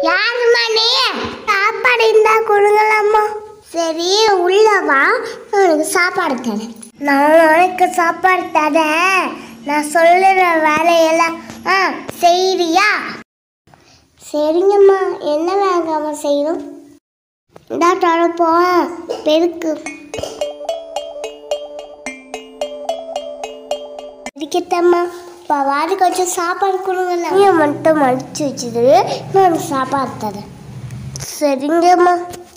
யாரும்மா நீ சாப்பாடு இருந்தா கொடுங்களாம்மா சரி உள்ள வா நான் உனக்கு சாப்பாடு தரேன் நான் உனக்கு சாப்பாடு தரேன் நான் சொல்லுற வேலையெல்லாம் ஆ செய்றியா சரிங்கம்மா என்ன வேங்காம செய்யணும் இந்தா தொடப்போ பெருக்கு இருக்கட்டம்மா இப்போ வாடி கொஞ்சம் சாப்பாடு கொடுங்கல்ல நீ மட்டும் மடிச்சு வச்சுது நான் உனக்கு சாப்பாடு தரேன் சரிங்கம்மா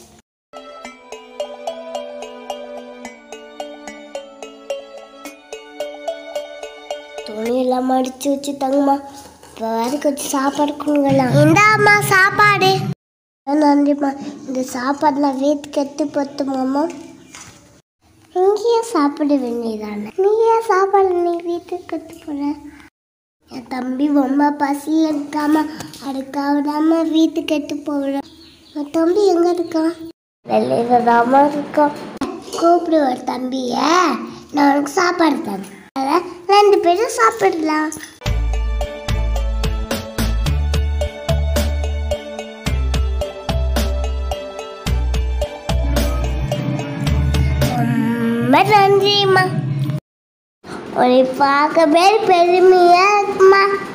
துணியெல்லாம் மடிச்சு வச்சு தங்கம்மா இப்போ வாடி கொஞ்சம் சாப்பாடு கொடுங்கலாம் இந்தாம்மா சாப்பாடு நன்றிம்மா இந்த சாப்பாடுலாம் வீட்டுக்கு எடுத்து பத்துமாம்மா இங்கேயே சாப்பிட வேண்டியதானே நீ ஏன் சாப்பாடு நீ வீட்டுக்கு எடுத்து போற என் தம்பி ரொம்ப பசி எடுக்காம அடுக்க விடாம வீட்டுக்கு எடுத்து போகிறேன் என் தம்பி எங்க இருக்கான் வெளியில தாம இருக்கான் கூப்பிடு ஒரு தம்பிய நான் உனக்கு சாப்பாடு தரேன் அதான் ரெண்டு பேரும் சாப்பிடலாம் ரொம்ப நன்றிம்மா உன்னை பார்க்கவே பெருமையா இருக்குமா